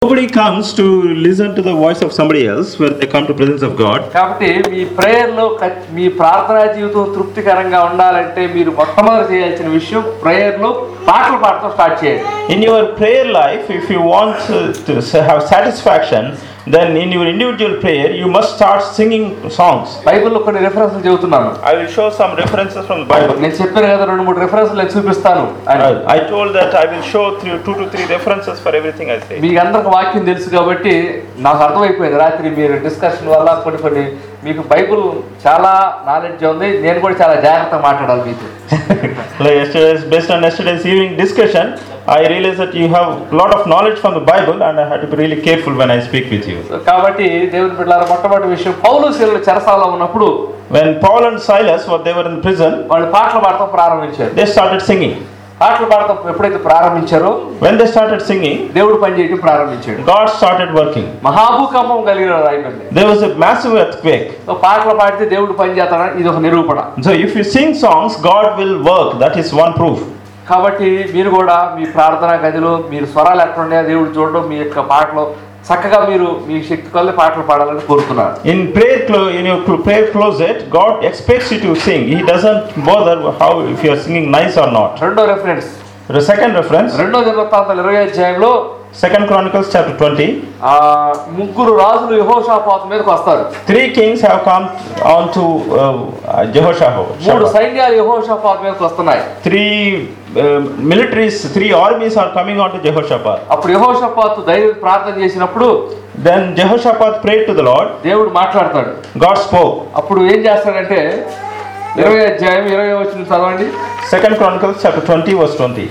Nobody comes to listen to the voice of somebody else when they come to presence of God. కాబట్టి మీ ప్రేయర్లో ఖచ్- మీ ప్రార్థనా జీవితం తృప్తికరంగా ఉండాలంటే మీరు మొట్టమొదటి చేయాల్సిన విషయం ప్రేయర్లో పాటలు పాడటం స్టార్ట్ చేయండి In your prayer life, if you want to, to have satisfaction, then in your individual prayer, you must start singing songs. బైబిల్లో కొన్ని రెఫరెన్స్లు చెబుతున్నాను I will show some references from the Bible. నేను చెప్పాను కదా రెండు మూడు రెఫరెన్స్లు నేను చూపిస్తాను అని I, I told that I will show through two to three references for everything I say. మీకు అందరికి వాక్యం తెలుసు కాబట్టి నాకు అర్థమైపోయింది రాత్రి మీరు డిస్కషన్ వల్ల కొన్ని కొన్ని మీకు బైబుల్ చాలా నాలెడ్జ్ ఉంది నేను కూడా చాలా జాగ్రత్తగా మాట్లాడాలి మీతో like yesterday's, based on yesterday's evening discussion, I realized that you have a lot of knowledge from the Bible, and I had to be really careful when I speak with you. So కాబట్టి దేవుని బిడ్డలారా మొట్టమొదటి విషయం పౌలు శీలలు చెరసాలలో ఉన్నప్పుడు When Paul and Silas, what they were in prison, వాళ్ళు పాటలు పాడటం ప్రారంభించారు they started singing. పాటలు పాడటం ఎప్పుడైతే ప్రారంభించారో When they started singing, దేవుడు పనిచేయడం ప్రారంభించాడు God started working. మహాభూకంపం కలిగిన రాయిపోయింది There was a massive earthquake. So పాటలు పాడితే దేవుడు పని చేస్తాడని ఇది ఒక నిరూపణ So if you sing songs, God will work. That is one proof. కాబట్టి మీరు కూడా మీ ప్రార్థనా గదిలో మీరు స్వరాలు ఎక్కడ ఉన్నాయో దేవుడు చూడడం మీ యొక్క పాటలో చక్కగా మీరు మీ శక్తి కొద్ది పాటలు పాడాలని కోరుతున్నారు In prayer, clo- in your cl- prayer closet, God expects you to sing. He doesn't bother how if you are singing nice or not. రెండో రెఫరెన్స్ The second reference, రెండో దినవృత్తాంతాలు ఇరవై అధ్యాయంలో Second Chronicles chapter 20. ఆ ముగ్గురు రాజులు యహోషాపాతు మీదకి వస్తారు Three kings have come on to uh, Jehoshaphat. మూడు సైన్యాలు యహోషాపాతు మీదకి వస్తున్నాయి Three uh, militaries, three armies are coming on to Jehoshaphat. అప్పుడు యహోషాపాతు ధైర్యం ప్రార్థన చేసినప్పుడు Then Jehoshaphat prayed to the Lord. దేవుడు మాట్లాడతాడు God spoke. అప్పుడు ఏం చేస్తాడంటే ఇరవై అధ్యాయం ఇరవై వచ్చిన చదవండి Second Chronicles chapter 20 verse 20.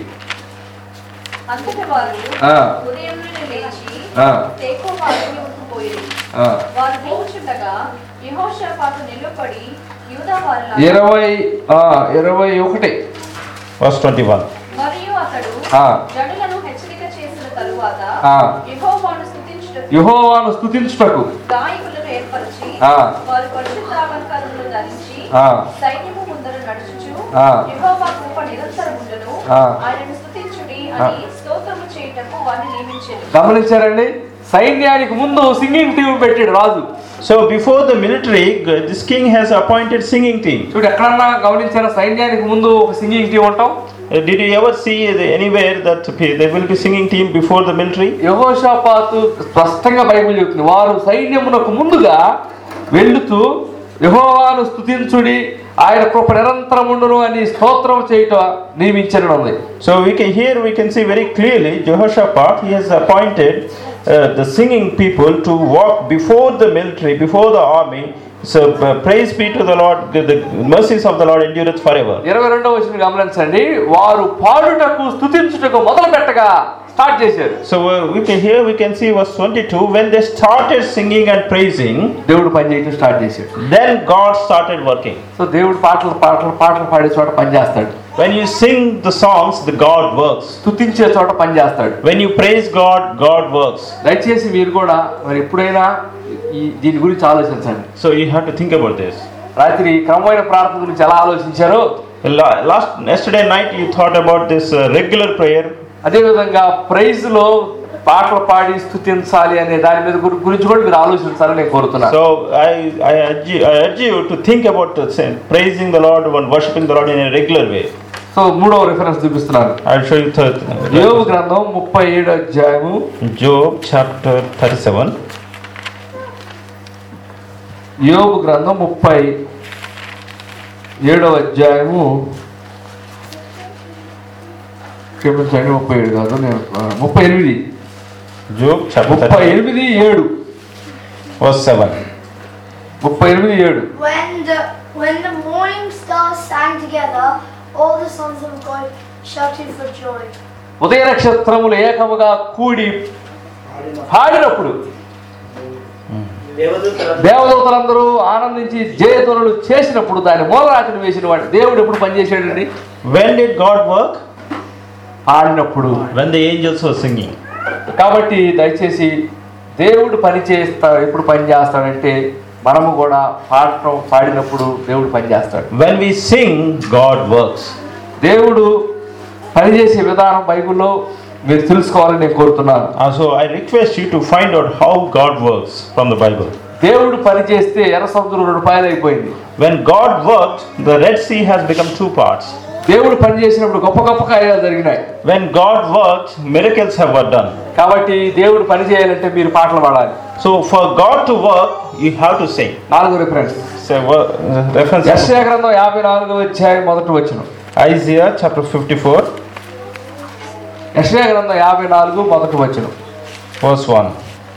అంతటి వారు ఆ. ఉదయం నుండి లేచి ఆ. తేకో వారిని పోయి ఆ, వారు పోచుండగా యెహోషాపాతు నిలబడి యూదా వారిలా ఇరవై ఆ, ఇరవై ఒకటి Verse 21. మరియు అతడు ఆ. జనులను హెచ్చరిక చేసిన తరువాత ఆ. యెహోవాను స్తుతించుటకు యహోవాను స్తుతించుటకు గాయకులను ఏర్పరిచి ఆ. వారు పరిశుద్ధ అలంకారములు ధరించి ఆ. సైన్యము ముందర నడుచుచు ఆ. యెహోవా కృప నిరంతరం ఉండును ఆ. ఆయనను స్తుతించుడి అని స్తోత్రము చేయటకు వారిని నియమించారు గమనించారండి సైన్యానికి ముందు సింగింగ్ టీం పెట్టాడు రాజు So before the military, g- this king has appointed singing team. చూడు ఎక్కడన్నా గమనించారా సైన్యానికి ముందు ఒక సింగింగ్ టీం ఉంటాం Uh, Did you ever see the- anywhere that p- there will be singing team before the military? యహోషాపాతు స్పష్టంగా బైబిల్ చెప్తుంది వారు సైన్యమునకు ముందుగా వెళుతూ యహోవాను స్తుతించుడి ఆయన కృప నిరంతరం ఉండును అని స్తోత్రం చేయటం నియమించడం ఉంది So we can here we can see very clearly Jehoshaphat he has appointed uh, the singing people to walk before the military, before the army. So uh, praise be to the Lord, the the mercies of the Lord endureth forever. ఇరవై రెండవ వచ్చిన గమనించండి వారు పాడుటకు స్తుతించుటకు మొదలు పెట్టగా start చేశారు So uh, we can here we can see verse 22 when they started singing and praising, దేవుడు పని చేయటం స్టార్ట్ చేశాడు then God started working. So దేవుడు పాటలు పాటలు పాటలు పాడే చోట పని చేస్తాడు When you sing the songs, the God works. స్తుతించే చోట పని చేస్తాడు When you praise God, God works. దయచేసి మీరు కూడా మరి ఎప్పుడైనా ఈ దీని గురించి ఆలోచించండి So you have to think about this. రాత్రి క్రమమైన ప్రార్థన గురించి ఎలా ఆలోచించారో La- Last yesterday night you thought about this uh, regular prayer. అదేవిధంగా ప్రైజ్ లో పాటలు పాడి స్థుతించాలి అనే దాని మీద గురి- గురించి కూడా మీరు ఆలోచించాలని నేను కోరుతున్నాను So I, I, urge you, I urge you to think about uh, say, praising the Lord and worshiping the Lord in a regular way. So మూడవ రిఫరెన్స్ చూపిస్తున్నాను I'll show you third. యోగు గ్రంథం ముప్పై ఏడు అధ్యాయము Job chapter 37. యోగు గ్రంథం ముప్పై ఏడవ అధ్యాయము క్షమించండి ముప్పై ఏడు కాదు నేను ఆ, ముప్పై ఎనిమిది Job chapter ముప్పై 37, ఎనిమిది ఏడు verse 7. ముప్పై ఎనిమిది ఏడు When the when the morning stars sang together, all the sons of God shouted for joy. ఉదయ నక్షత్రములు ఏకముగా కూడి పాడినప్పుడు దేవదూతలందరూ ఆనందించి జయధ్వనులు చేసినప్పుడు దాని మూలరాతిని వేసిన వాడు దేవుడు ఎప్పుడు పనిచేసాడండి When did God work? ఆడినప్పుడు When the angels were singing. కాబట్టి దయచేసి దేవుడు పని చేస్తా ఎప్పుడు పని చేస్తాడంటే మనము కూడా పాడటం పాడినప్పుడు దేవుడు పని చేస్తాడు When we sing, God works. దేవుడు పనిచేసే విధానం బైబిల్లో మీరు తెలుసుకోవాలని నేను కోరుతున్నాను Uh, so I request you to find out how God works from the Bible. దేవుడు పని చేస్తే ఎర్ర సముద్రం రెండు పాయలు అయిపోయింది When God worked, the Red Sea has become two parts. దేవుడు పని చేసినప్పుడు గొప్ప గొప్ప కార్యాలు జరిగినాయి When God worked, miracles have were done. కాబట్టి దేవుడు పని చేయాలంటే మీరు పాటలు పాడాలి So for God to work, you have to sing. నాలుగో reference So wo- uh, reference యెషయా గ్రంథం యాభై నాలుగో అధ్యాయం మొదటి వచ్చిన Isaiah chapter 54, యెషయా గ్రంథం యాభై నాలుగు మొదటి వచ్చిన verse 1.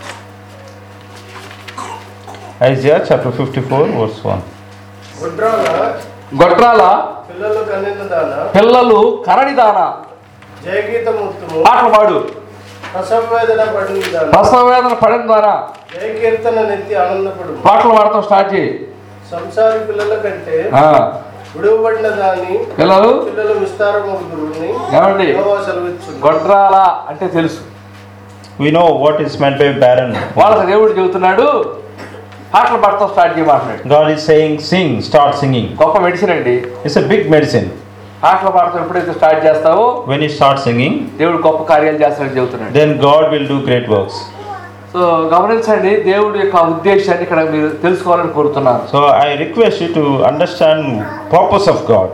Isaiah chapter 54, verse 1. గుడ్రాల గొడ్రాల పిల్లలు కన్నిన దాన పిల్లలు కరడి దానా జయగీతముత్తము పాటలు పాడు ప్రసవేదన పడిన దాన ప్రసవ వేదన పడిన ద్వారా జయకీర్తన నెత్తి ఆనందపడు పాటలు పాడటం స్టార్ట్ చేయి సంసారి పిల్లల కంటే ఆ, విడువబడిన దాని పిల్లలు పిల్లలు విస్తారమగురుని ఏమండి యెహోవా సెలవిచ్చును గొడ్రాల అంటే తెలుసు We know what is meant by barren. వాళ్ళకి దేవుడు చెబుతున్నాడు పాటలు పాడటం స్టార్ట్ చేయమంటున్నాడు God is saying, sing, start singing. గొప్ప మెడిసిన్ అండి It's a big medicine. పాటలు పాడటం ఎప్పుడైతే స్టార్ట్ చేస్తావో When you start singing, దేవుడు గొప్ప కార్యాలు చేస్తాడని చెబుతున్నాడు then God will do great works. So గమనించండి దేవుడి యొక్క ఉద్దేశాన్ని ఇక్కడ మీరు తెలుసుకోవాలని కోరుతున్నాను So I request you to understand purpose of God.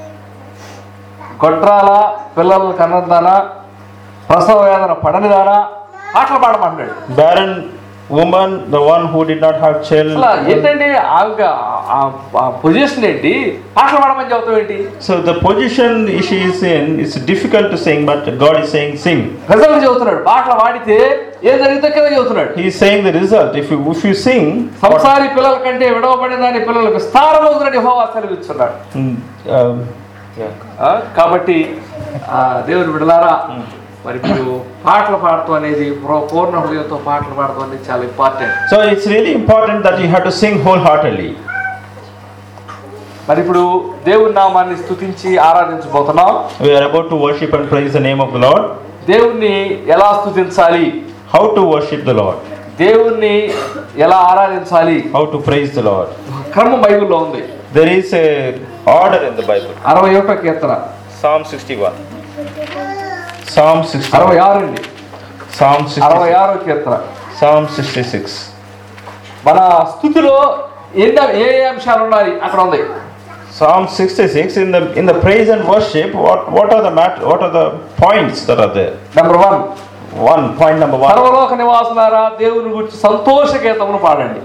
గొడ్రాల పిల్లల కన్నదాన ప్రసవ వేదన పడనిదానా పాటలు పాడమంటున్నాడు Barren woman, the one who did not have అసలు children. ఏంటండి ఆ పొజిషన్ ఏంటి పాటలు పాడమని చెబుతాం ఏంటి So the position she is in is difficult to sing, but God is saying sing. Result చెబుతున్నాడు పాటలు పాడితే ఏం జరిగితే కింద చెబుతున్నాడు He is saying the result. If you if you sing, what- సంసారి పిల్లల కంటే విడవబడిన దాని పిల్లలకు విస్తారమవుతున్నట్టు యెహోవా సెలవిస్తున్నాడు Mm, um, ఆ, కాబట్టి ఆ, దేవుని విడలారా మరి మీరు పాటలు పాడటం అనేది పూర్ణ- పూర్ణ హృదయంతో పాటలు పాడటం అనేది చాలా important so it's really important that you have to sing wholeheartedly. మరి ఇప్పుడు దేవుని నామాన్ని స్తుతించి ఆరాధించబోతున్నాం We are about to worship and praise the name of the Lord. దేవుణ్ణి ఎలా స్తుతించాలి How to worship the Lord? దేవుణ్ణి ఎలా ఆరాధించాలి How to praise the Lord? క్రమం బైబిల్లో ఉంది There is a order in the Bible. అరవై ఒకటో కీర్తన Psalm 61. Psalm 60. అరవై ఆరు అండి Psalm అరవై 66. ఆరో కీర్తన Psalm 66. మన స్థుతిలో ఎన్ని ఏ ఏ అంశాలు ఉన్నాయి అక్కడ ఉంది Psalm 66 in the in the praise and worship what what are the mat what are the points that are there? Number one One point number one. సర్వలోక నివాసులారా దేవుని గురించి సంతోష గీతమును పాడండి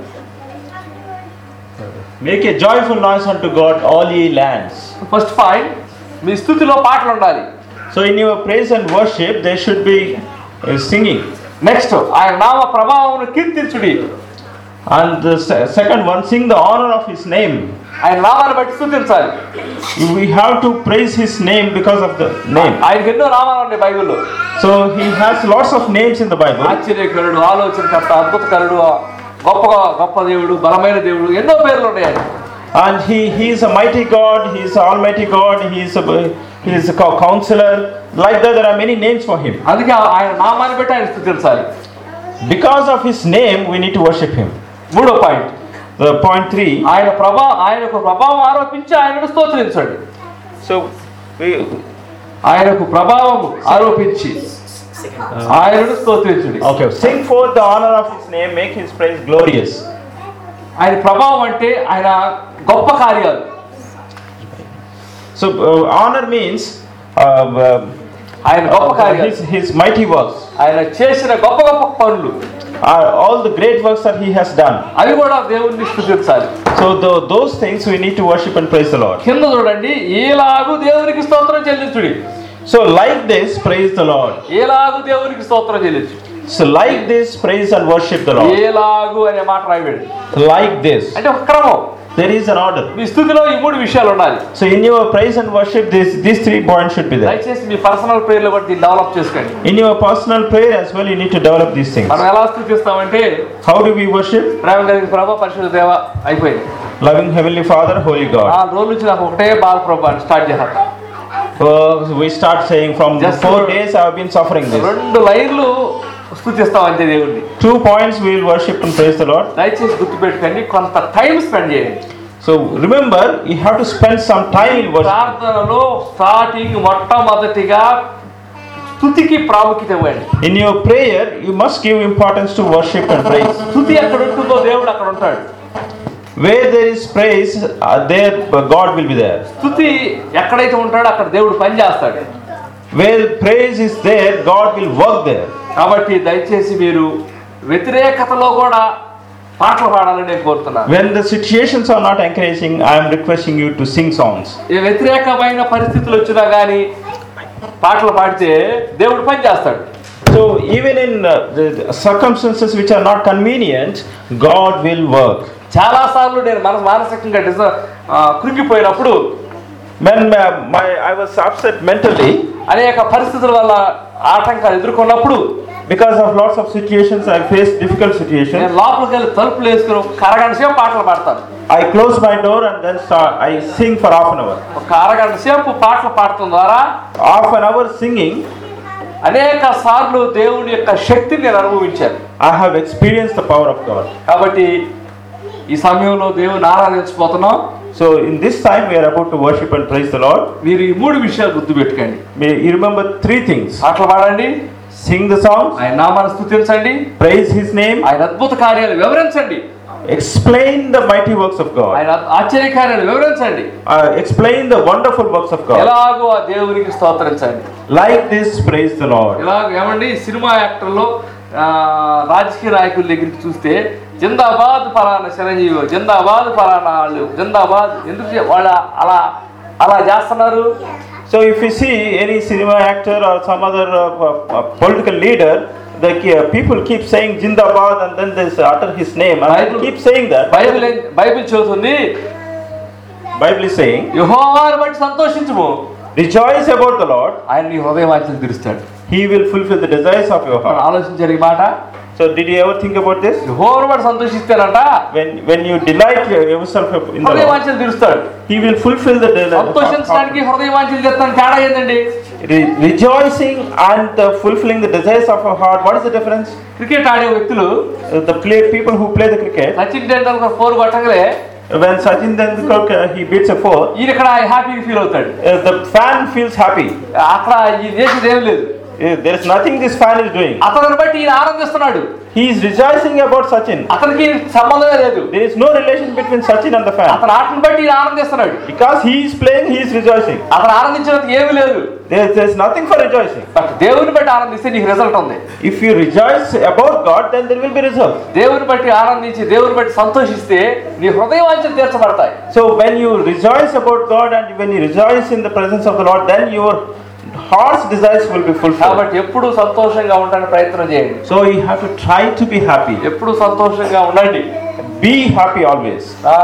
Make a joyful noise unto God, all ye lands. First point మీ స్థుతిలో పాటలు ఉండాలి So in your praise and worship there should be uh, singing. Next ఆయన నామ ప్రభావమును కీర్తించుడి And the se- second one, sing the honor of His name. ఆయన నామాన్ని బట్టి స్థుతించాలి We have to praise His name because of the name. ఆయనకి ఎన్నో నామాలు ఉన్నాయి బైబిల్లో So He has lots of names in the Bible. ఆశ్చర్యకరుడు ఆలోచనకర్త అద్భుతకరుడు గొప్ప గొప్ప దేవుడు బలమైన దేవుడు ఎన్నో పేర్లు ఉన్నాయి ఆయన And he, he is a mighty God, he is Almighty God, he is a, he is a co- counselor. Like that, there are many names for him. అందుకే ఆయన నామాన్ని బట్టి ఆయన స్థుతించాలి Because of his name, we need to worship him. మూడో point The point three. ఆయన ప్రభా ఆయనకు ప్రభావం ఆరోపించి ఆయనను స్తోత్రించండి So we ఆయనకు ప్రభావం ఆరోపించి ఆయనను స్తోత్రించుడి okay. Sing forth the honor of his name, make his praise glorious. ఆయన ప్రభావం అంటే ఆయన గొప్ప కార్యాలు So uh, honor means uh, uh, ఆయన గొప్ప కార్యాలు his, his mighty works. ఆయన చేసిన గొప్ప గొప్ప పనులు Are all the great works that he has done. అవి కూడా దేవుణ్ణి స్థుతించాలి So tho- those things we need to worship and praise the Lord. కింద చూడండి ఏలాగు దేవునికి స్తోత్రం చెల్లించుడి So like this, praise the Lord. ఏలాగు దేవునికి స్తోత్రం చెల్లించు So like this, praise and worship the Lord. ఏలాగు అనే మాట రాయబడి Like this. అంటే ఒక క్రమం There is an order. మీ స్థుతిలో ఈ మూడు విషయాలు ఉండాలి So in your praise and worship, this, these three points should be there. దయచేసి మీ పర్సనల్ ప్రేయర్లో బట్టి దీన్ని డెవలప్ చేసుకోండి In your personal prayer as well, you need to develop these things. మనం ఎలా స్థుతిస్తామంటే How do we worship? ప్రేమ కలిగిన ప్రభా పరిశుద్ధ దేవ అయిపోయింది Loving Heavenly Father, Holy God. నాలుగు రోజుల నుంచి నాకు ఒకటే బాధ ప్రభా అని స్టార్ట్ చేస్తాను Uh, we start saying from Just four for- days I have been suffering this. రెండు లైన్లు స్థుతిస్తాం అంతే దేవుణ్ణి Two points we will worship and praise the Lord. దయచేసి గుర్తుపెట్టుకోండి కొంత టైం స్పెండ్ చేయండి So remember, you have to spend some time in worship. ప్రార్థనలో starting మొట్టమొదటిగా స్థుతికి ప్రాముఖ్యత ఇవ్వండి In your prayer, you must give importance to worship and praise. స్థుతి ఎక్కడ ఉంటుందో దేవుడు అక్కడ ఉంటాడు Where there is praise, uh, there God will be there. స్థుతి ఎక్కడైతే ఉంటాడో అక్కడ దేవుడు పని చేస్తాడు Where praise is there, God will work there. కాబట్టి దయచేసి మీరు వ్యతిరేకతలో కూడా పాటలు పాడాలని నేను కోరుతున్నాను When the situations are not encouraging, I am requesting you to sing songs. ఈ వ్యతిరేకమైన పరిస్థితులు వచ్చినా కానీ పాటలు పాడితే దేవుడు పని చేస్తాడు So, even in uh, the the circumstances which are not convenient, God will work. చాలా సార్లు నేను మన మానసికంగా డిజ ఆ, కృంగిపోయినప్పుడు When uh, my, I was upset mentally, అనేక పరిస్థితుల వల్ల ఆటంకాలు ఎదుర్కొన్నప్పుడు because of lots of situations, I faced difficult నేను situations. లోపలికి వెళ్ళి తలుపులు వేసుకుని ఒక అరగంట సేపు పాటలు పాడతాను I close my door and then start, I sing for half an hour. ఒక అరగంట సేపు పాటలు పాడటం ద్వారా Half an hour singing, అనేక సార్లు దేవుని యొక్క శక్తిని నేను అనుభవించాను I have experienced the power of God. కాబట్టి ఈ సమయంలో దేవుని ఆరాధించబోతున్నాం So, in this time, we are about to worship and praise the Lord. మీరు ఈ మూడు విషయాలు గుర్తుపెట్టుకోండి May you remember three things పాటలు పాడండి sing the songs, ఆయన నామాన్ని స్థుతించండి praise His name, ఆయన అద్భుత కార్యాలు వివరించండి explain the mighty works of God, ఆయన ఆశ్చర్య కార్యాలు వివరించండి uh, explain the wonderful works of God. ఎలాగో ఆ దేవునికి స్తోత్రించండి Like this, praise the Lord. ఇలాగ ఏమండి సినిమా యాక్టర్లు ఆ, రాజకీయ నాయకుల దగ్గరికి చూస్తే జిందాబాద్ ఫలానా చిరంజీవి జిందాబాద్ ఫలానా వాళ్ళు జిందాబాద్ ఎందుకు చే- వాళ్ళ అలా అలా చేస్తున్నారు So, if you see any cinema actor or some other uh, uh, political leader, the uh, people keep saying Jindabad and then they utter his name and they Bible- keep saying that. Bible ఏం- Bible చెబుతుంది Bible is saying, యెహోవాను బట్టి సంతోషించుము rejoice about the Lord. ఆయన నీ హృదయవాంఛలు తీరుస్తాడు He will fulfill the desires of your మనం heart. ఆలోచించారు ఈ మాట So, did you ever think about this? యెహోవాను బట్టి సంతోషిస్తేనంట When when you delight yourself in the Lord, హృదయవాంఛలు తీరుస్తాడు He will fulfill the desires. సంతోషించడానికి హృదయవాంఛలు చేస్తాను తేడా ఏందండి Re- rejoicing and uh, fulfilling the desires of our heart. What is the difference? Cricket ఆడే వ్యక్తులు Uh, the play people who play the cricket. Sachin Tendulkar four కొట్టగలే When Sachin Tendulkar uh, he beats a four, ఈయన ఇక్కడ హ్యాపీగా feel అవుతాడు uh, the fan feels happy. అక్కడ ఈ చేసేది ఏం లేదు Uh, there is nothing this fan is doing. అతను బట్టి ఈయన ఆనందిస్తున్నాడు He is rejoicing about Sachin. అతనికి సంబంధమే లేదు There is no relation between Sachin and the fan. అతను ఆటను బట్టి ఈయన ఆనందిస్తున్నాడు Because he is playing, he is rejoicing. అతను ఆనందించినందుకు ఏమీ లేదు There there is nothing for rejoicing. But దేవుని బట్టి ఆనందిస్తే నీకు రిజల్ట్ ఉంది If you rejoice about God, then there will be results. దేవుని బట్టి ఆనందించి దేవుని బట్టి సంతోషిస్తే నీ హృదయవాంఛలు తీర్చబడతాయి So when you rejoice about God and when you rejoice in the presence of the Lord, then your heart's desires will be fulfilled. కాబట్టి ఎప్పుడు సంతోషంగా ఉండడానికి ప్రయత్నం చేయండి So you have to try to be happy. ఎప్పుడు సంతోషంగా ఉండండి Be happy always. ఆ,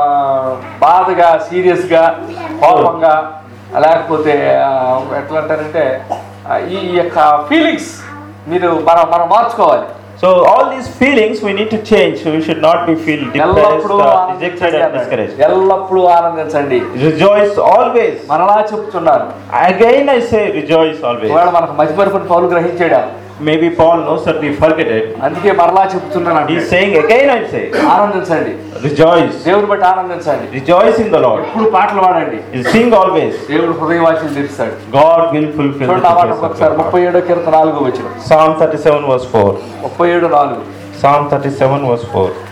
బాధగా సీరియస్గా కోపంగా లేకపోతే ఆ, ఎట్లా అంటారంటే ఆ, ఈ యొక్క ఫీలింగ్స్ మీరు మనం మనం మార్చుకోవాలి So all these feelings we need to change. So we should not be feel depressed, ఎల్లప్పుడూ uh, ఆనందించండి dejected and అన్నాడు. discouraged. ఎల్లప్పుడూ ఆనందించండి Rejoice always. మరలా చెప్తున్నాను Again I say rejoice always. ఒకవేళ మనకు మతిపరుపుని పౌలు గ్రహించాడు Maybe Paul knows that we forget it. అందుకే మరలా చెప్తున్నాను He's అంటే saying again I say ఆనందించండి rejoice. దేవుని బట్టి ఆనందించండి Rejoice in the Lord. ఎప్పుడు పాటలు పాడండి Sing always. దేవుడు హృదయవాక్యం తీరుస్తాడు God will fulfill the చూడండి ఆ మాట desires of ఒకసారి your ముప్పై heart. ఏడో కీర్తన నాలుగు వచ్చిన Psalm 37 verse 4. ముప్పై ఏడు నాలుగు Psalm 37 verse 4.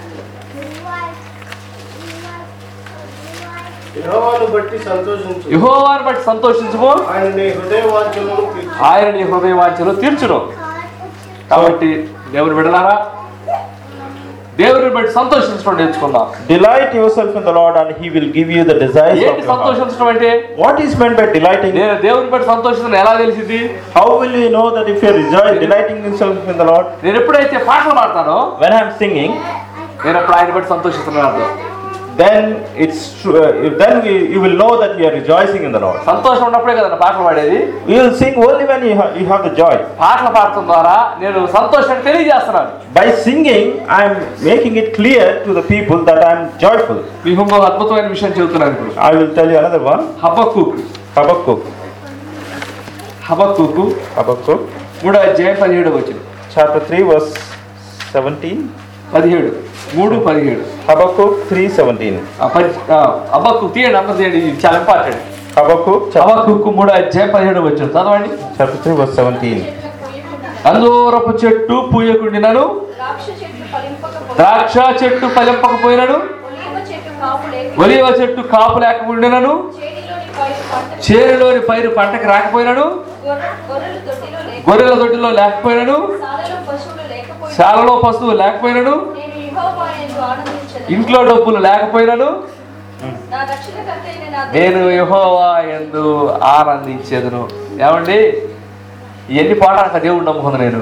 యెహోవాను బట్టి సంతోషించు యహోవాని బట్టి సంతోషించుము ఆయన నీ హృదయ వాంఛలను తీర్చు. ఆయన నీ హృదయవాంఛలు తీర్చును కాబట్టి దేవుని విడలారా దేవుని బట్టి సంతోషించడం నేర్చుకుందాం Delight yourself in the Lord and He will give you the desires of ఏంటి your heart. సంతోషించడం అంటే What is meant by delighting? నేను దేవుని బట్టి సంతోషించడం ఎలా తెలిసింది How will you know that if you are rejoicing, delighting yourself in the Lord? నేను ఎప్పుడైతే పాటలు పాడతానో When I am singing, నేను అప్పుడు ఆయన బట్టి సంతోషిస్తున్నాను అర్థం. then it's true, uh, then we, you will know that you are rejoicing in the Lord. సంతోషం ఉన్నప్పుడే కదా పాటలు పాడేది You will sing only when you have, you have the joy. పాటలు పాడటం ద్వారా నేను సంతోషాన్ని తెలియజేస్తున్నాను By singing, I am making it clear to the people that I am joyful. మీకు ఇంకో అద్భుతమైన విషయం చెబుతున్నాను ఇప్పుడు I will tell you another one. Habakkuk Habakkuk. Habakkuk Habakkuk, మూడో అధ్యాయం పదిహేడు వచ్చిన chapter 3, verse 17. పదిహేడు మూడు పదిహేడు Habakkuk 3:17. ఆ పది హబక్కు తీయండి అందరు తీయండి ఇది చాలా ఇంపార్టెంట్ Habakkuk chapter, హబక్కుకు మూడో అధ్యాయం పదిహేడు వచ్చిన చదవండి chapter 3, verse 17. అంజూరపు చెట్టు పూయకుండినను ద్రాక్ష చెట్లు ఫలింపకపోయినా, ద్రాక్ష చెట్టు ఫలింపకపోయినను ఒలీవ చెట్టు కాపు లేక, ఒలివ చెట్టు కాపు లేకపోయినను చేనిలోని పైరు పంట చేరులోని పైరు పంటకి రాకపోయినను గొర్రె- గొర్రెలు దొడ్డిలో లేక, గొర్రెల దొడ్డిలో లేకపోయినను శాలలో పశువులు లేకపోయినా, శాలలో పశువు లేకపోయినను నేను యెహోవా యందు ఆనందించెదను. ఇంట్లో డబ్బులు లేకపోయినను నా రక్షణకర్త అయిన నా నేను యెహోవా ఎందు ఆనందించేదను ఏమండి ఎన్ని పాఠాలకు దేవుడు నమ్ముకుంది నేను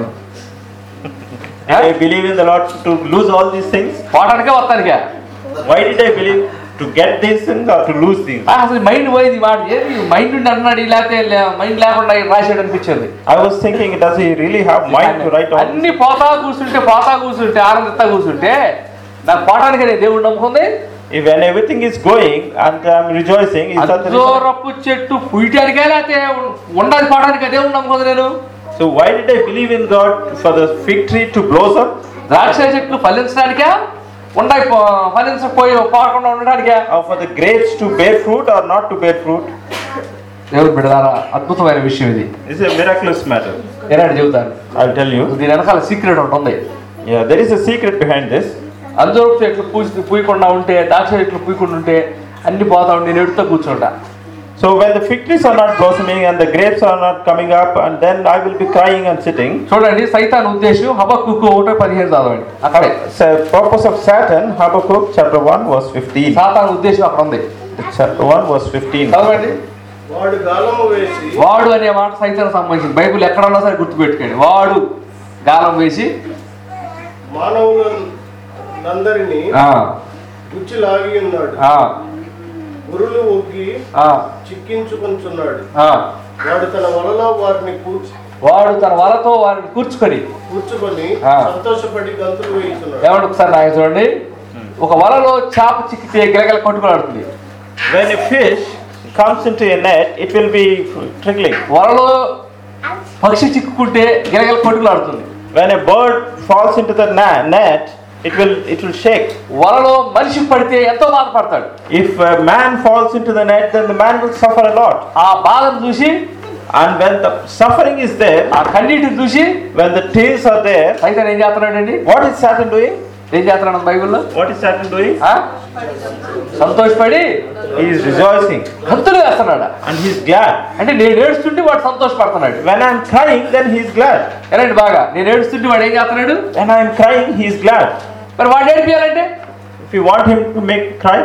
I believe in the Lord to lose all these things. పాఠానికే వస్తానికే Why did I believe to get these things or to lose things? ఆ, అసలు మైండ్ పోయింది మాట ఏది మైండ్ నుండి అన్నాడు లేకపోతే మైండ్ లేకుండా రాశాడు అనిపించింది I was thinking, does he really have mind to write all? అన్ని పోతా కూర్చుంటే పోతా కూర్చుంటే ఆనందిస్తా కూర్చుంటే నాకు పాఠానికి నేను దేవుడు నమ్ముకుంది If when everything is going and I'm rejoicing, is that the reason? అజోరపు చెట్టు పుయ్యటానికే లేకపోతే ఉండాలి పాఠానికి దేవుడు నమ్ముకుంది నేను So why did I believe in God for the fig tree to blossom ద్రాక్ష చెట్లు ఫలించడానికా ఉండాలి ఫలించకపోయి పోకుండా ఉండడానికా or for the grapes to bear fruit or not to bear fruit? దేవుడు బిడ్డదారా అద్భుతమైన విషయం ఇది This is a miraculous matter. ఏనాడు చెబుతాను I'll tell you. దీని వెనకాల సీక్రెట్ ఒకటి ఉంది Yeah, there is a secret behind this. అంజూరపు చెట్లు పూసి పూయకుండా ఉంటే ద్రాక్ష చెట్లు పూయకుండా ఉంటే అన్ని పోతా ఉండి నేను ఎడుతో కూర్చుంటా So when the fig trees are not blossoming and the grapes are not coming up, and then I will be crying and sitting. చూడండి సైతాన్ ఉద్దేశం హబక్కుకు ఒకటో పదిహేను చదవండి అక్కడే So purpose of Satan, Habakkuk chapter 1 verse 15. Satan ఉద్దేశం అక్కడ ఉంది Chapter 1 verse 15. చదవండి వాడు గాలము వేసి వాడు అనే మాట సైతాన్ సంబంధించింది బైబిల్ ఎక్కడన్నా సరే గుర్తుపెట్టుకోండి వాడు గాలం వేసి మానవులందరినీ ఆ, గుచ్చి లాగి ఉన్నాడు ఆ, గురులు ఒగ్గి ఆ, చిక్కించుకుంటున్నాడు ఆ. వాడు తన వలలో వారిని కూర్చు వాడు తన వలతో వారిని కూర్చుకొని కూర్చుకొని ఆ. సంతోషపడి గంతులు వేయిస్తున్నాడు ఏమంటే ఒకసారి నాకు చూడండి ఒక వలలో చేప చిక్కితే గిలగల కొట్టుకులాడుతుంది When a fish comes into a net, it will be trickling. వలలో పక్షి చిక్కుకుంటే గిలగల కొట్టుకులాడుతుంది When a bird falls into the na- net, it will it will shake. వలలో మనిషి పడితే ఎంతో బాధపడతాడు If a man falls into the net, then the man will suffer a lot. ఆ బాధను చూసి And when the suffering is there, ఆ కన్నీటిని చూసి when the tears are there, సైతాన్ ఏం చేస్తున్నాడండి what is Satan doing? ఏం చేస్తున్నాడు బైబిల్లో What is Satan doing? ఆ? సంతోషపడి He is rejoicing గంతులు వేస్తున్నాడు and he is glad. అంటే నేను ఏడుస్తుంటే వాడు సంతోషపడుతున్నాడు When I am crying, then he is glad. ఏనండి బాగా నేను ఏడుస్తుంటే వాడు ఏం చేస్తున్నాడు When I am crying, he is glad. మరి వాడు ఏడిపియాలంటే If you want him to make cry,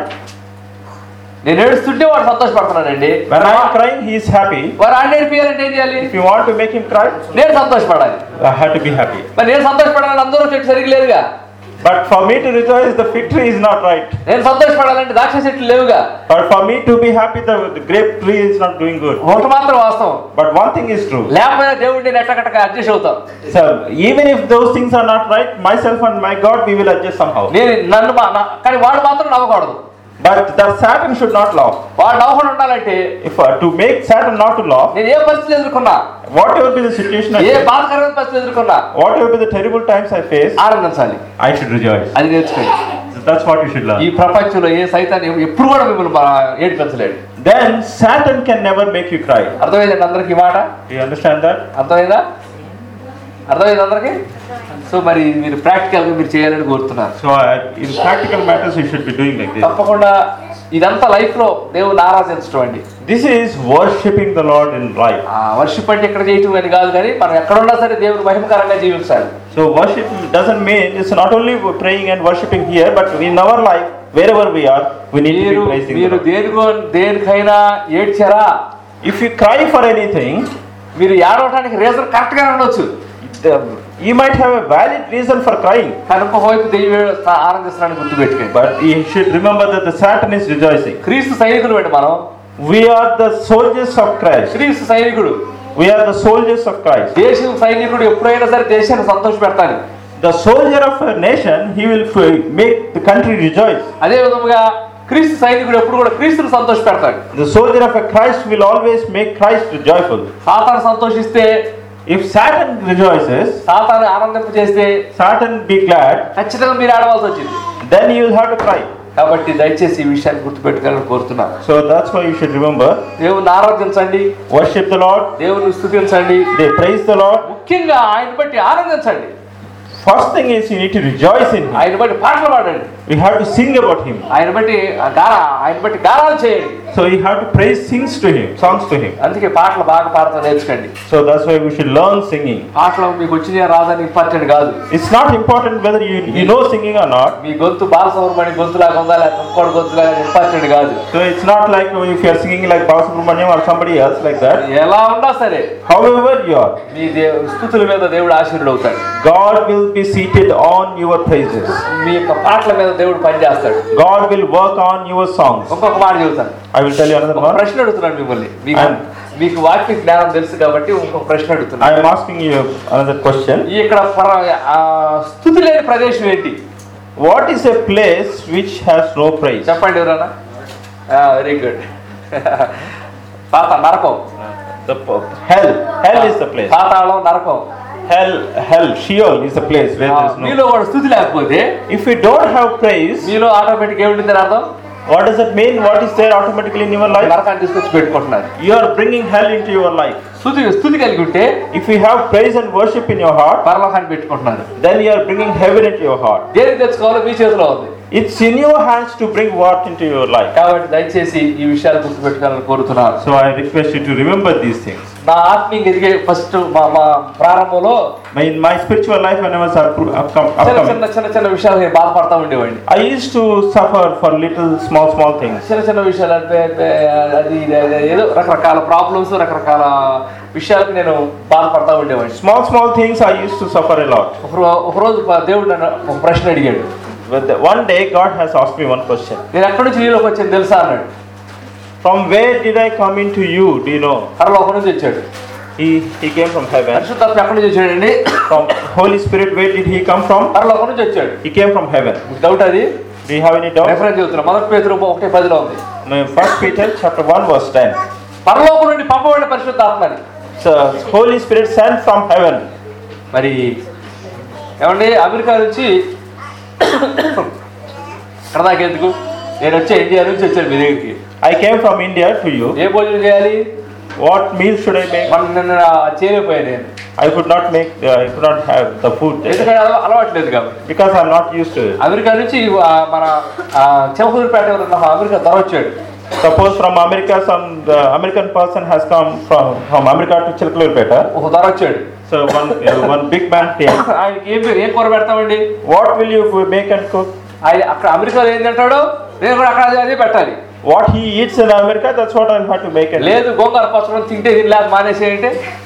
నేను ఏడుస్తుంటే వాడు సంతోషపడుతున్నాడండి when I am crying, he is happy. వాడు ఆడిని ఏడిపియాలంటే ఏం చేయాలి If you want to make him cry, నేను సంతోషపడాలి I have to be happy. మరి నేను సంతోషపడాలని అందరూ చెట్టు సరిగ్గా లేదుగా But for me to rejoice, the fig tree is not right. నేను సంతోషపడాలంటే ద్రాక్ష చెట్లు లేవుగా But for me to be happy, the, the grape tree is not doing good. ఒకటి మాత్రం వాస్తవం But one thing is true. లేకపోయినా దేవుడిని నేను ఎట్టకట్టక అడ్జస్ట్ అవుతాం So even if those things are not right, myself and my God, we will adjust somehow. నేను నన్ను మా- నా- కానీ వాడు మాత్రం నవ్వకూడదు But the Satan should not laugh. వాడు నవ్వకుండా ఉండాలంటే If uh, to make Satan not to laugh, నేను ఏ పరిస్థితి ఎదుర్కొన్నా whatever be the situation, I A face, బాధకరమైన పరిస్థితి ఎదుర్కొన్నా whatever be the terrible times I face, ఆనందించాలి I should rejoice. అది నేర్చుకోండి So that's what you should ఈ learn. ప్రపంచంలో ఏ సైతాన్ని ఎప్పుడు కూడా మిమ్మల్ని మా- ఏడిపించలేడు Then Satan can never make you cry. అర్థమైందండి అందరికి ఈ మాట Do you understand that? అర్థమైందా అర్థమైంది అందరికి సో మరి మీరు ప్రాక్టికల్గా మీరు చేయాలని కోరుతున్నారు So uh, in practical matters, you should be doing like this. తప్పకుండా ఇదంతా లైఫ్లో దేవుని ఆరాధించడం అండి This is worshipping the Lord in life. Worship అంటే ఇక్కడ చేయటం అని కాదు కానీ మనం ఎక్కడున్నా సరే దేవుని మహిమకరంగా జీవించాలి So worship doesn't mean it's not only praying and worshipping here, but in our life, wherever we are, we need to మీరు be praising. the మీరు Lord. దేనికో దేనికైనా ఏడ్చారా If you cry for anything, మీరు ఏడవటానికి రీజన్ కరెక్ట్ గా ఉండొచ్చు the, you might have a valid reason for crying, కానీ ఇంకొక వైపు దెయ్యం ఆనందిస్తున్నానికి గుర్తుపెట్టుకోండి but you should remember that the Satan is rejoicing. క్రీస్తు సైనికులు అండి మనం We are the soldiers of Christ. క్రీస్తు సైనికుడు We are the soldiers of Christ. దేశం సైనికుడు ఎప్పుడైనా సరే దేశాన్ని సంతోష పెడతాను The soldier of a nation, he will f- make the country rejoice. అదే విధముగా క్రీస్తు సైనికుడు ఎప్పుడు కూడా క్రీస్తుని సంతోష పెడతాడు The soldier of a Christ will always make Christ joyful. సాతాను సంతోషిస్తే If Satan rejoices, సాతాను ఆనందింప చేస్తే Satan be glad, ఖచ్చితంగా మీరు ఆడవలసి వచ్చింది then you will have to cry. కాబట్టి దయచేసి ఈ విషయాన్ని గుర్తుపెట్టుకోవాలని కోరుతున్నాను So that's why you should remember దేవుని ఆరాధించండి worship the Lord, దేవుని స్థుతించండి they praise the Lord. ముఖ్యంగా ఆయన బట్టి ఆనందించండి First thing is you need to rejoice in Him. ఆయన బట్టి పాటలు పాడండి We have to sing about Him. ఆయన బట్టి ఆ గాన ఆయన బట్టి గానాలు చేయండి So you have to praise things to Him, songs to Him. అందుకే పాటలు బాగా పాడతాం నేర్చుకోండి So that's why we should learn singing. పాటలు మీకు వచ్చినా రాదని ఇంపార్టెంట్ కాదు It's not important whether you, you know singing or not. మీ గొంతు బాలసౌరమణి గొంతులాగా ఉందా లేకపోతే ఇంకోటి గొంతులాగా ఇంపార్టెంట్ కాదు So it's not like if you are singing like Balasubramaniam or somebody else like that. ఎలా ఉన్నా సరే However you are, మీ దేవు స్థుతుల మీద దేవుడు ఆశీర్వుడు అవుతాడు God will be seated on your praises. మీ యొక్క పాటల మీద దేవుడు పనిచేస్తాడు God will work on your songs. ఇంకొక మాట చెబుతాను I will tell you another ఒక one. ప్రశ్న అడుగుతున్నాను మిమ్మల్ని మీకు I'm- మీకు వాక్య జ్ఞానం తెలుసు కాబట్టి ఇంకొక ప్రశ్న అడుగుతున్నాను I am asking you another question. ఈ ఇక్కడ పర- ఆ, స్థుతి లేని ప్రదేశం ఏంటి What is a place which has no praise? చెప్పండి ఎవరన్నా వెరీ గుడ్ పాత నరకం The p- hell. Hell is the place. పాతాళం నరకం Hell, hell, Sheol is the place where ఆ, there is no. మీలో కూడా స్థుతి లేకపోతే If you don't have praise, మీలో ఆటోమేటిక్ ఏమిటి అర్థం what does it mean? What is there automatically in your life? నరకాన్ని తీసుకొచ్చి పెట్టుకుంటున్నారు You are bringing hell into your life. స్థుతి స్థుతి కలిగి ఉంటే If you have praise and worship in your heart, పరలోకాన్ని పెట్టుకుంటున్నారు then you are bringing heaven into your heart. దేనికి తెచ్చుకోవాలో మీ చేతిలో ఉంది It's in your hands to bring what into your life. కాబట్టి దయచేసి ఈ విషయాలు గుర్తుపెట్టుకోవాలని కోరుతున్నాను So I request you to remember these things. నా ఆత్మీయ ఎదిగే ఫస్ట్ మా మా ప్రారంభంలో My, in my spiritual life, when I was up- upcom- చిన్న upcoming, చిన్న చిన్న చిన్న విషయాలు నేను బాధపడతా ఉండేవాడిని I used to suffer for little small small things. చిన్న చిన్న విషయాలు అంటే అంటే అది ఇది, అది ఏదో రకరకాల ప్రాబ్లమ్స్ రకరకాల విషయాలకు నేను బాధపడతా ఉండేవాడిని Small small things I used to suffer a lot. ఒక రో- ఒక రోజు ప- దేవుడు నన్ను ఒక ప్రశ్న అడిగాడు But the, one day God has asked me one question. నేను ఎక్కడి నుంచి నీలోకి వచ్చాను తెలుసా అన్నాడు From where did I come into you? Do you know? పరలోకం నుంచి వచ్చాడు He, he came from heaven. పరిశుద్ధాత్మ ఎక్కడి నుంచి వచ్చాడండి From Holy Spirit, where did he come from? పరలోకం నుంచి వచ్చాడు He came from heaven. మీకు డౌట్ అది Do you have any doubt? Reference చెబుతున్నా మొదటి పేతురు ఒకటి పదిలో ఉంది No, First Peter chapter 1 verse 10. పరలోకం నుండి పంపబడిన పరిశుద్ధాత్మని So Holy Spirit sent from heaven. మరి ఏమండి అమెరికా నుంచి ఇక్కడ దాకా ఎందుకు నేను వచ్చే ఇండియా నుంచి వచ్చాను మీ దగ్గరికి I came from India to you. ఏ భోజనం చేయాలి What meal should I make? మన నిన్న చేయలేకపోయాను నేను I could not make, uh, I could not have the food there ఎందుకంటే అలవా- అలవాట్లేదు కాబట్టి because I'm not used to it. America నుంచి ఆ, మన చెమకూరుపేట ఉన్న అమెరికా ధర వచ్చాడు Suppose from America, some the American person has come from, from America to Chilkalurpeta. ఒక ధర వచ్చాడు So one, uh, one big man came. ఆయనకి ఏం పేరు- ఏం కూర పెడతామండి What will you make and cook? ఆయన అక్కడ అమెరికాలో ఏం తింటాడో నేను కూడా అక్కడ అదే- అదే పెట్టాలి What he eats in America, that's what I'll have to make and లేదు గోంగూర పచ్చడం తింటే తినలేదు మానేసేయంటే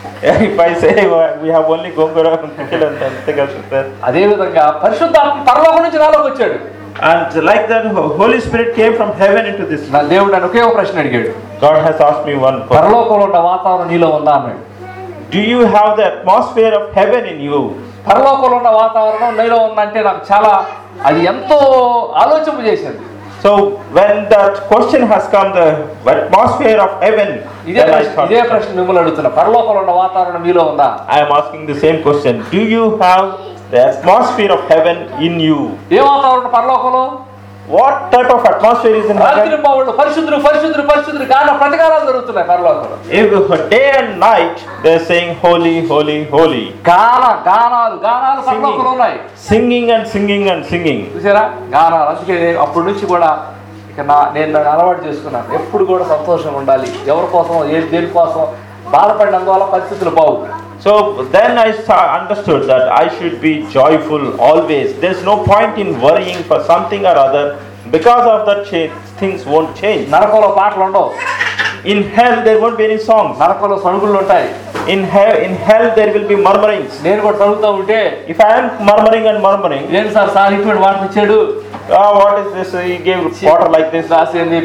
If I say well, we have only gongura and pickle and something else is there. అదే విధంగా పరిశుద్ధాత్మ పరలోకం నుంచి నాలోకి వచ్చాడు And like that, Ho- Holy Spirit came from heaven into this. నా దేవుడు నన్ను ఒకే ఒక ప్రశ్న అడిగాడు God has asked me one question. పరలోకంలో ఉన్న వాతావరణం నీలో ఉందా అన్నాడు Do you have the atmosphere of heaven in you? పరలోకంలో ఉన్న వాతావరణం నీలో ఉందంటే నాకు చాలా అది ఎంతో ఆలోచింపు చేసింది So when that question has come, the atmosphere of heaven, ఇదే then I ప్రశ్న thought, ఇదే ప్రశ్న మిమ్మల్ని అడుగుతున్నా పరలోకంలో ఉన్న వాతావరణం మీలో ఉందా I am asking the same question. Do you have the atmosphere of heaven in you? ఏ వాతావరణం పరలోకంలో What type of atmosphere is in రాత్రి heaven? పౌళ్ళు పరిశుద్ధులు పరిశుద్ధులు పరిశుద్ధులు గాన ప్రతికారాలు జరుగుతున్నాయి పరలోకంలో If day and night they're saying holy, holy, holy, గాన గానాలు గానాలు పరలోకంలో ఉన్నాయి singing and singing and singing. చూసారా గానాలు అందుకే నేను అప్పటి నుంచి కూడా ఇక నా నేను నన్ను అలవాటు చేసుకున్నాను ఎప్పుడు కూడా సంతోషంగా ఉండాలి ఎవరి కోసం ఏ దేని కోసం బాధపడినందువల్ల పరిస్థితులు బాగు So then I sa- understood that I should be joyful always. There's no point in worrying for something or other. Because of that, cha- things won't change. నరకంలో పాటలు ఉండవు In hell, there won't be any songs. నరకంలో సణుగులు ఉంటాయి In hell, in hell, there will be murmurings. నేను కూడా చదువుతూ ఉంటే If I am murmuring and murmuring, ఏం సార్ సార్ ఇటువంటి వాటిని ఇచ్చాడు ah, what is this? He gave water like this. రాసింది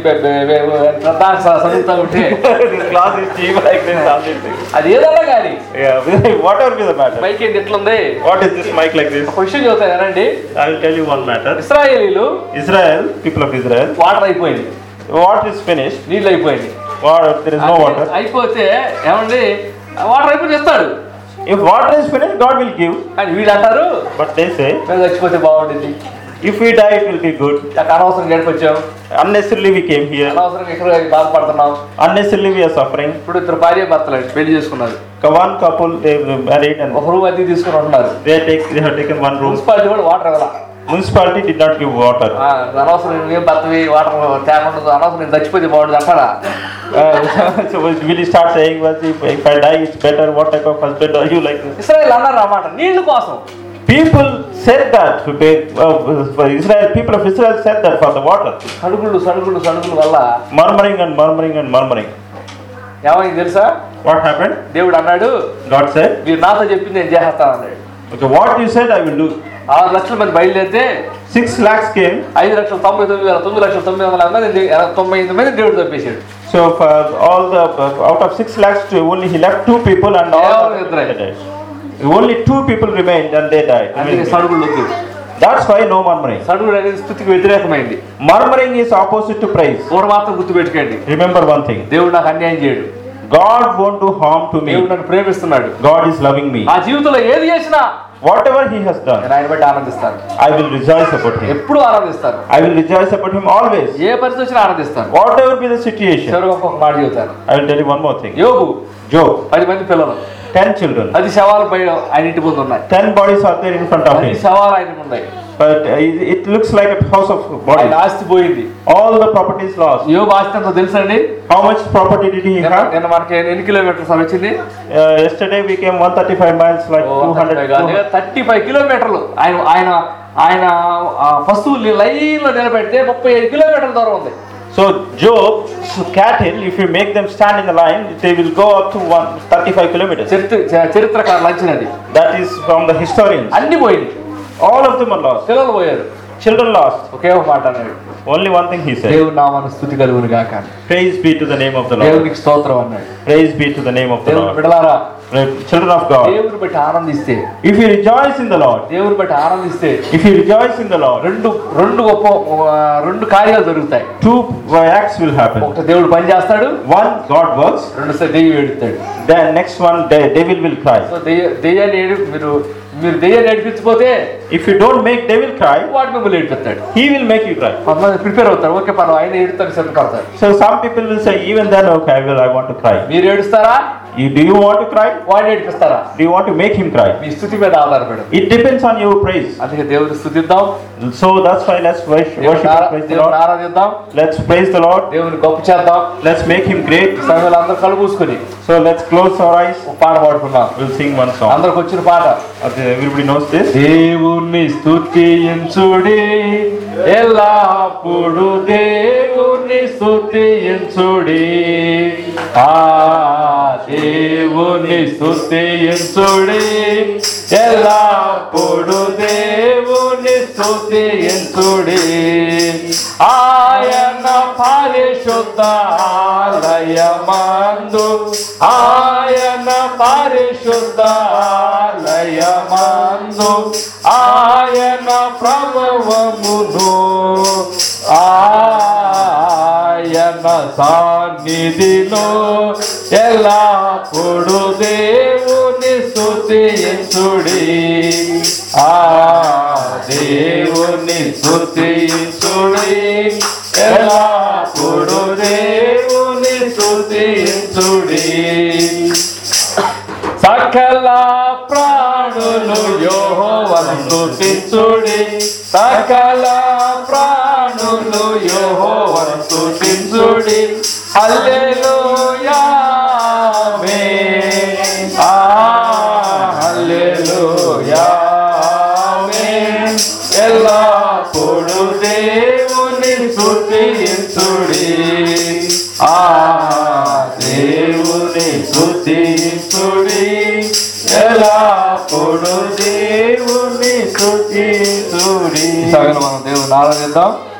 చదువుతూ ఉంటే this glass is cheap like this. all these things. అది ఏదన్నా కానీ Yeah, whatever be the matter. Mike ఏంటి ఎట్లుంది What is this mic like this? ఒక విషయం చెబుతాను ఏనండి I will tell you one matter. ఇస్రాయేలీలు Israel, people of Israel, water అయిపోయింది water is finished. నీళ్ళు అయిపోయింది Water, there is no water. అయిపోతే ఏమండి వాటర్ అయిపోతే ఇస్తాడు If water is finished, God will give. అని వీళ్ళు అంటారు But they say, మేము చచ్చిపోతే బాగుండింది If we die, it will be good. నాకు అనవసరం గడిపొచ్చాం Unnecessarily we came here. అనవసరంగా ఇక్కడ బాధపడుతున్నాం Unnecessarily we are suffering. ఇప్పుడు ఇద్దరు భార్య భర్తలు పెళ్లి చేసుకున్నారు One couple they were married and ఒక రూమ్ అద్దె తీసుకుని ఉంటున్నారు they take they have taken one room. Municipality కూడా వాటర్ ఇవ్వాల Municipality did not give water. ఆ, అనవసరం ఏం భర్తవి వాటర్ తేకుండా అనవసరం నేను చచ్చిపోతే బాగుంటుంది అంటారా Uh, so will you start saying, well, if, if I die, it's better? What type of husband are you like this? Israel అన్నారు అన్నమాట నీళ్ల కోసం People said that. okay, Uh, for Israel, people of Israel said that for the water. సడుగుళ్ళు సడుగుళ్ళు సడుగుల వల్ల Murmuring and murmuring and murmuring. ఏమైంది తెలుసా What happened? దేవుడు అన్నాడు God said, మీరు నాతో చెప్పింది నేను చేస్తాను అన్నాడు okay, what you said, I will do. ఆరు లక్షల మంది బయలుదేరితే Six lakhs came. ఐదు లక్షల తొంభై తొమ్మిది వేల తొమ్మిది లక్షల తొమ్మిది వందల మంది దే- తొంభై ఎనిమిది మంది దేవుడు తప్పేశాడు So for all the out of six lakhs, to only he left two people and all Yeah, the that's right. they died. Only two people remained and they died. అందుకే సడుగుళ్ళు వద్దు That's why no murmuring. సడుగుడు అనేది స్థుతికి వ్యతిరేకమైంది Murmuring is opposite to praise. ఊరు మాత్రం గుర్తు పెట్టుకోండి Remember one thing. దేవుడు నాకు అన్యాయం చేయడు God won't do harm to దేవుడు me. నన్ను ప్రేమిస్తున్నాడు God is loving me. ఆ జీవితంలో ఏది చేసినా Whatever he has done, నేను ఆయన బట్టి ఆనందిస్తాను I will rejoice about him. ఎప్పుడు ఆనందిస్తాను I will rejoice about him always. ఏ పరిస్థితి వచ్చినా ఆనందిస్తాను Whatever be the situation. చివరికి ఒక్కొక్క మాట చెబుతాను I will tell you one more thing. యోగు Job, పది మంది పిల్లలు ten children. పది శవాలు బయట ఆయన ఇంటి ముందు ఉన్నాయి Ten bodies are there in front of పది him. శవాలు ఆయన ఉన్నాయి But uh, it it looks like a house of ఆయన bodies. ఆస్తి పోయింది All the property is lost. యోగు ఆస్తి ఎంతో తెలుసండి How much property did he నిన్న have? నిన్న మనకి ఎన్ని కిలోమీటర్స్ వచ్చింది Uh, yesterday we came 135 miles, like 200. Thirty five కిలోమీటర్లు ఆయన ఆయన ఆయన ఆ పశువుల్ని లైన్ లో నిలబెడితే ముప్పై ఐదు కిలోమీటర్ల దూరం ఉంది So Job's cattle, if you make them stand in the line, they will go up to one, 35 kilometers. చరిత్ర చ- చరిత్రకారులు అంచినది That is from the historians. అన్ని పోయింది All of them are lost. పిల్లలు పోయారు Children lost. ఒకే ఒక మాట అన్నాడు Only one thing he said. దేవుడు నామాన్ని స్థుతి కలుగును గాక అని. Praise be to the name of the Lord. దేవునికి స్తోత్రం అన్నాడు Praise be to the name of the దేవుని Lord. బిడలారా Children of God. దేవుని బట్టి ఆనందిస్తే If you rejoice in the Lord, దేవుని బట్టి ఆనందిస్తే if you rejoice in the Lord, రెండు రెండు గొప్ప ఆ, రెండు కార్యాలు జరుగుతాయి two acts will happen. ఒకటి దేవుడు పని చేస్తాడు One, God works. రెండు సార్ దెయ్యం ఏడుతాడు The next one, the devil will cry. So దెయ్య దెయ్యాన్ని ఏడు మీరు మీరు దెయ్యాన్ని ఏడిపించకపోతే If you don't make devil cry, వాడు మిమ్మల్ని ఏడిపిస్తాడు he will make you cry. కొంతమంది ప్రిపేర్ అవుతారు ఓకే పర్వ ఆయన ఏడుతారు సిద్ధపడతారు So some people will say, even then, okay, I will, I want to cry. మీరు ఏడుస్తారా You, do you want to cry? వాడిని ఏడిపిస్తారా Do you want to make him cry? మీ స్థుతి మీద ఆధారపడి It depends on your praise. అందుకే దేవుని స్థుతిద్దాం So that's why let's worship, దేవుని worship and aura- praise the దేవుని Lord. ఆరాధిద్దాం Let's praise the Lord. దేవుని గొప్ప చేద్దాం Let's make him great. సమయంలో అందరూ కళ్ళు మూసుకొని So let's close our eyes. ఒక పాట పాడుకున్నాం We'll sing one song. అందరికి వచ్చిన పాట Okay, everybody knows this. దేవుని స్తుతించుడి ఎల్లప్పుడు దేవుని స్తుతించుడి ఆ దేవుని స్తుతించుడి ఎల్లప్పుడు దేవుని స్తుతించుడి ఆయన పరిశుద్ధ ఆలయమందు ఆయన పరిశుద్ధ ఆలయమందు ఆయన ప్రభువమును ఆయన సాన్నిధిలో ఎల్లప్పుడు దేవుని స్తుతించుడి ఆ దేవుని స్తుతించుడి ఎల్లప్పుడు దేవుని స్తుతించుడి సకల ప్రాణులు యోహోవను స్తుతించుడి సకల ప్రాణులు యోహోవను స్తుతించుడి హల్లెలూయా ఆమేన్. ఆ హల్లెలూయా ఆమేన్. ఎల్లప్పుడు దేవుని స్తుతించుడి ఆ దేవుని స్తుతించుడి ఎల్లప్పుడు దేవుని స్తుతించుడి మనం దేవుని ఆరాధిద్దాం